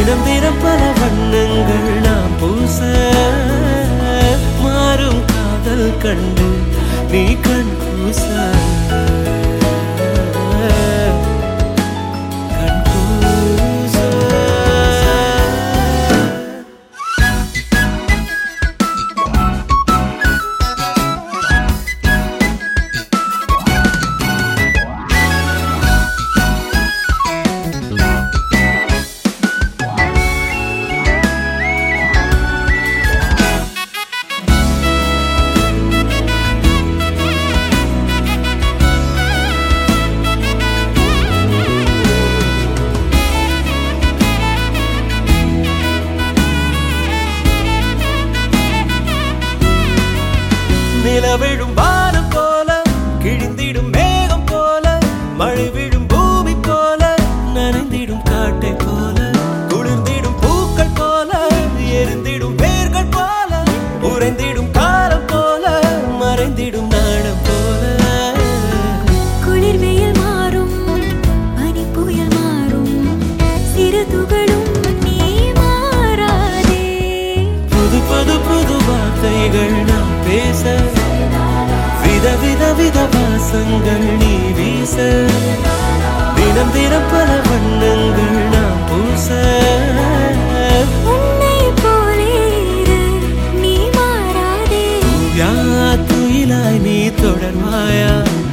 தினம் தினம் பல வண்ணங்கள் நாம் பூச மாறும் காதல் கண்டு நீ கண் கூச கண் கூச நிலவிழும் வானம் போல கிழிந்திடும் மேகம் போல மழை விழும் பூமி போல நனைந்திடும் காட்டை போல குளிர்ந்திடும் பூக்கள் போல எரிந்திடும் வேர்கள் போல உறைந்திடும் காலம் போல மறைந்திடும் நாடம் போல குளிர் வெயில் மாறும் பனி புயல் மாறும் சிறு துகளும் நீ மாறாதே புது புது புது வார்த்தைகள் நாம் பேச வித வித வித வாசங்கள் நீ வீச தினம் தினம் பல வண்ணங்கள் நாம் பூச உன்னை போலே இரு நீ மாறாதே பூயா துயிலாய் நீ தொடர்வாயா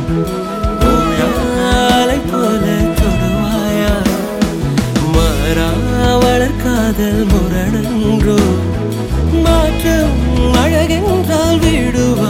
பூயாலை போல தொடுவாயா மாறா வளர்காதல் முரணன்றோ மாற்றம் அழகென்றால் விடுவாயா